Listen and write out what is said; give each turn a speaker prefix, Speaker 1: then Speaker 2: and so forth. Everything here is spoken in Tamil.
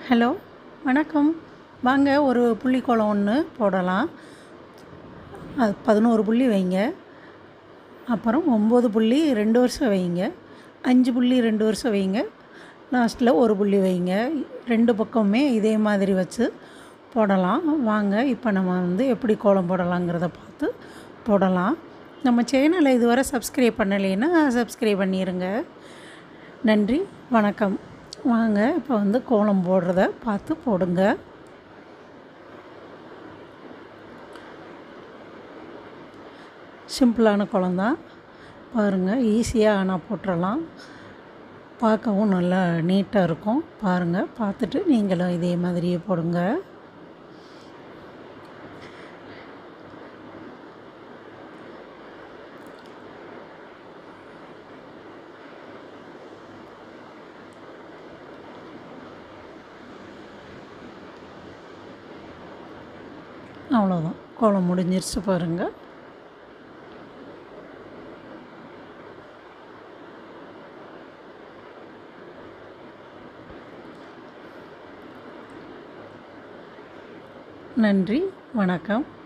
Speaker 1: ஹலோ வணக்கம் வாங்க ஒரு புள்ளிக்கோலம் ஒன்று போடலாம் அது பதினோரு புள்ளி வைங்க அப்புறம் ஒம்பது புள்ளி ரெண்டு வருஷம் வைங்க அஞ்சு புள்ளி ரெண்டு வருஷம் வைங்க லாஸ்ட்டில் ஒரு புள்ளி வைங்க ரெண்டு பக்கமுமே இதே மாதிரி வச்சு போடலாம் வாங்க இப்போ நம்ம வந்து எப்படி கோலம் போடலாங்கிறத பார்த்து போடலாம் நம்ம சேனலை இதுவரை சப்ஸ்கிரைப் பண்ணலைன்னா சப்ஸ்கிரைப் பண்ணிடுங்க நன்றி வணக்கம் வாங்க இப்போ வந்து கோலம் போடுறத பார்த்து போடுங்க சிம்பிளான கோலம் தான் பாருங்கள் ஈஸியாக ஆனால் போட்டுடலாம் பார்க்கவும் நல்லா நீட்டாக இருக்கும் பாருங்கள் பார்த்துட்டு நீங்களும் இதே மாதிரியே போடுங்க அவ்வளோதான் கோலம் முடிஞ்சிருச்சு பாருங்கள் நன்றி வணக்கம்